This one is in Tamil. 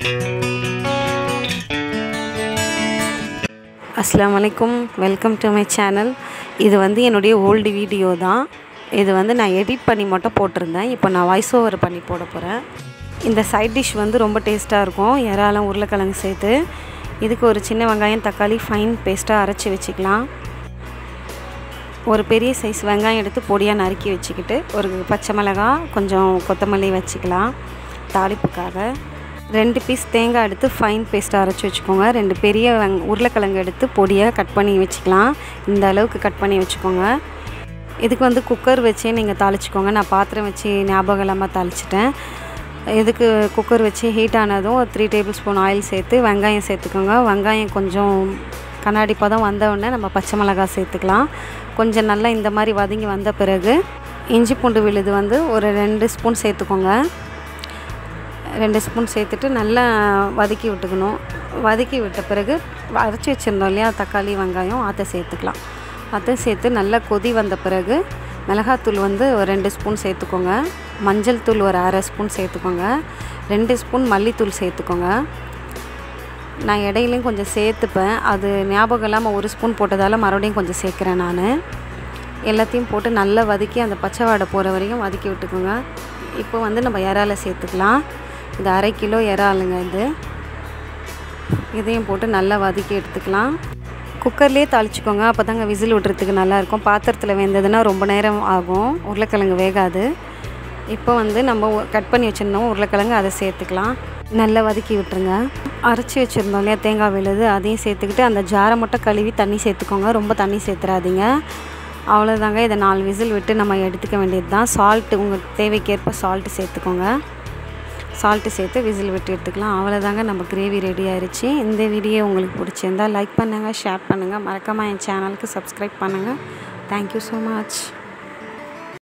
அஸ்லாம் வலைக்கும் வெல்கம் டு மை சேனல் இது வந்து என்னுடைய ஓல்டு வீடியோ தான் இது வந்து நான் எடிட் பண்ணி மட்டும் போட்டிருந்தேன் இப்போ நான் வாய்ஸ் ஓவர் பண்ணி போட போகிறேன் இந்த சைட் டிஷ் வந்து ரொம்ப டேஸ்ட்டாக இருக்கும் இறாலும் உருளைக்கிழங்கு சேர்த்து இதுக்கு ஒரு சின்ன வெங்காயம் தக்காளி ஃபைன் பேஸ்ட்டாக அரைச்சி வச்சுக்கலாம் ஒரு பெரிய சைஸ் வெங்காயம் எடுத்து பொடியாக நறுக்கி வச்சுக்கிட்டு ஒரு பச்சை மிளகாய் கொஞ்சம் கொத்தமல்லி வச்சுக்கலாம் தாளிப்புக்காக ரெண்டு பீஸ் தேங்காய் எடுத்து ஃபைன் பேஸ்ட்டாக அரைச்சி வச்சுக்கோங்க ரெண்டு பெரிய வெங் உருளைக்கிழங்கு எடுத்து பொடியாக கட் பண்ணி வச்சுக்கலாம் இந்த அளவுக்கு கட் பண்ணி வச்சுக்கோங்க இதுக்கு வந்து குக்கர் வச்சே நீங்கள் தாளிச்சிக்கோங்க நான் பாத்திரம் வச்சு ஞாபகம் இல்லாமல் தாளிச்சிட்டேன் இதுக்கு குக்கர் வச்சு ஹீட் ஆனதும் ஒரு த்ரீ டேபிள் ஸ்பூன் ஆயில் சேர்த்து வெங்காயம் சேர்த்துக்கோங்க வெங்காயம் கொஞ்சம் கண்ணாடி பதம் வந்த உடனே நம்ம பச்சை மிளகாய் சேர்த்துக்கலாம் கொஞ்சம் நல்லா இந்த மாதிரி வதங்கி வந்த பிறகு இஞ்சி பூண்டு விழுது வந்து ஒரு ரெண்டு ஸ்பூன் சேர்த்துக்கோங்க ரெண்டு ஸ்பூன் சேர்த்துட்டு நல்லா வதக்கி விட்டுக்கணும் வதக்கி விட்ட பிறகு அரைச்சி வச்சுருந்தோம் இல்லையா தக்காளி வெங்காயம் அதை சேர்த்துக்கலாம் அதை சேர்த்து நல்லா கொதி வந்த பிறகு மிளகாத்தூள் வந்து ஒரு ரெண்டு ஸ்பூன் சேர்த்துக்கோங்க மஞ்சள் தூள் ஒரு அரை ஸ்பூன் சேர்த்துக்கோங்க ரெண்டு ஸ்பூன் மல்லித்தூள் சேர்த்துக்கோங்க நான் இடையிலையும் கொஞ்சம் சேர்த்துப்பேன் அது ஞாபகம் இல்லாமல் ஒரு ஸ்பூன் போட்டதால் மறுபடியும் கொஞ்சம் சேர்க்குறேன் நான் எல்லாத்தையும் போட்டு நல்லா வதக்கி அந்த பச்சை வாடை போகிற வரையும் வதக்கி விட்டுக்கோங்க இப்போ வந்து நம்ம இறால சேர்த்துக்கலாம் இது அரை கிலோ இறாலுங்க இது இதையும் போட்டு நல்லா வதக்கி எடுத்துக்கலாம் குக்கர்லேயே தாளிச்சிக்கோங்க அப்போ தாங்க விசில் விட்டுறதுக்கு நல்லாயிருக்கும் பாத்திரத்தில் வெந்ததுன்னா ரொம்ப நேரம் ஆகும் உருளைக்கிழங்கு வேகாது இப்போ வந்து நம்ம கட் பண்ணி வச்சுருந்தோம் உருளைக்கிழங்கு அதை சேர்த்துக்கலாம் நல்லா வதக்கி விட்டுருங்க அரைச்சி வச்சுருந்தோம் இல்லையா தேங்காய் விழுது அதையும் சேர்த்துக்கிட்டு அந்த ஜாரை மட்டும் கழுவி தண்ணி சேர்த்துக்கோங்க ரொம்ப தண்ணி சேர்த்துறாதீங்க அவ்வளோதாங்க இதை நாலு விசில் விட்டு நம்ம எடுத்துக்க வேண்டியது தான் சால்ட்டு உங்கள் தேவைக்கேற்ப சால்ட்டு சேர்த்துக்கோங்க சால்ட்டு சேர்த்து விசில் விட்டு எடுத்துக்கலாம் அவ்வளோதாங்க நம்ம கிரேவி ரெடி ஆயிடுச்சு இந்த வீடியோ உங்களுக்கு பிடிச்சிருந்தால் லைக் பண்ணுங்கள் ஷேர் பண்ணுங்கள் மறக்காமல் என் சேனலுக்கு சப்ஸ்கிரைப் பண்ணுங்கள் தேங்க்யூ ஸோ மச்